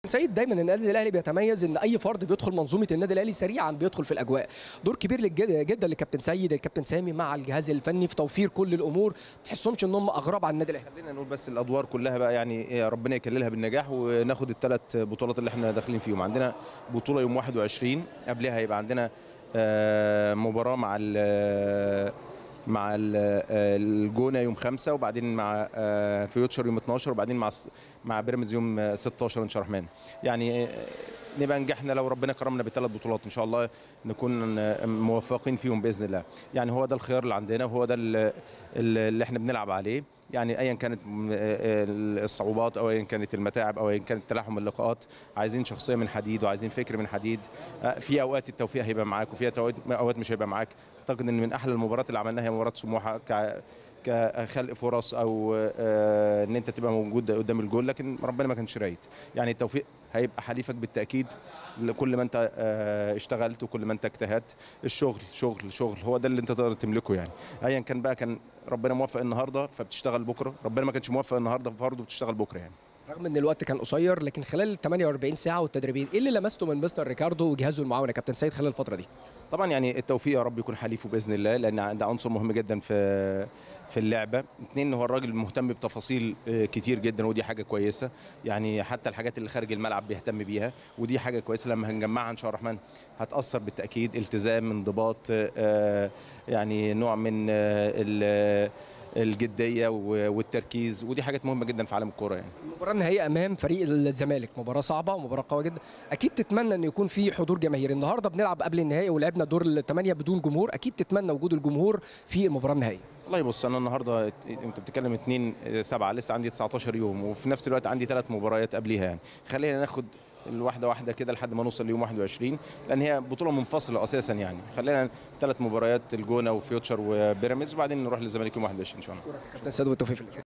سيد دايما النادي الاهلي بيتميز ان اي فرد بيدخل منظومه النادي الاهلي سريعا بيدخل في الاجواء دور كبير للجد- جدا للكابتن سيد الكابتن سامي مع الجهاز الفني في توفير كل الامور تحسهمش ان هم اغراب عن النادي الاهلي خلينا نقول بس الادوار كلها بقى يعني إيه، ربنا يكللها بالنجاح وناخد الثلاث بطولات اللي احنا داخلين فيهم عندنا بطوله يوم 21 قبلها هيبقى عندنا آه، مباراه مع ال مع ال- آه، الجونه يوم خمسة وبعدين مع آه، فيوتشر يوم 12 وبعدين مع الس- مع بيراميدز يوم آه، 16 ان شاء الله الرحمن يعني آه، نبقى نجحنا لو ربنا كرمنا بثلاث بطولات ان شاء الله نكون آه، موفقين فيهم باذن الله يعني هو ده الخيار اللي عندنا وهو ده ال- ال- اللي احنا بنلعب عليه يعني ايا كانت م- آه، الصعوبات او ايا كانت المتاعب او ايا كانت تلاحم اللقاءات عايزين شخصيه من حديد وعايزين فكر من حديد آه، في اوقات التوفيق هيبقى معاك وفي أوقات- اوقات مش هيبقى معاك اعتقد ان من احلى المباريات اللي عملناها هي مباراه سموحه ك كخلق فرص او آه، ان انت تبقى موجود قدام الجول لكن ربنا ما كانش رايد يعني التوفيق هيبقى حليفك بالتاكيد كل ما انت آه، اشتغلت وكل ما انت اجتهدت الشغل شغل شغل هو ده اللي انت تقدر تملكه يعني ايا كان بقى كان ربنا موفق النهارده فبتشتغل بكره ربنا ما كانش موفق النهارده فبرضه بتشتغل بكره يعني رغم ان الوقت كان قصير لكن خلال ال 48 ساعه والتدريبين ايه اللي لمسته من مستر ريكاردو وجهازه المعاون يا كابتن سيد خلال الفتره دي طبعا يعني التوفيق يا رب يكون حليفه باذن الله لان ده عنصر مهم جدا في في اللعبه اثنين هو الراجل مهتم بتفاصيل آه، كتير جدا ودي حاجه كويسه يعني حتى الحاجات اللي خارج الملعب بيهتم بيها ودي حاجه كويسه لما هنجمعها ان شاء الله الرحمن هتاثر بالتاكيد التزام انضباط آه، يعني نوع من آه، ال- الجديه و- والتركيز ودي حاجات مهمه جدا في عالم الكوره يعني المباراه النهائيه امام فريق الزمالك مباراه صعبه ومباراه قويه جدا اكيد تتمنى ان يكون في حضور جماهيري النهارده بنلعب قبل النهائي ولعبنا دور الثمانيه بدون جمهور اكيد تتمنى وجود الجمهور في المباراه النهائيه والله بص انا النهارده انت بتتكلم 2 7 لسه عندي 19 يوم وفي نفس الوقت عندي ثلاث مباريات قبليها يعني خلينا ناخد الواحده واحده كده لحد ما نوصل ليوم 21 لان هي بطوله منفصله اساسا يعني خلينا ثلاث مباريات الجونه وفيوتشر وبيراميدز وبعدين نروح للزمالك يوم 21 ان شاء الله كابتن سيد والتوفيق في اللقاء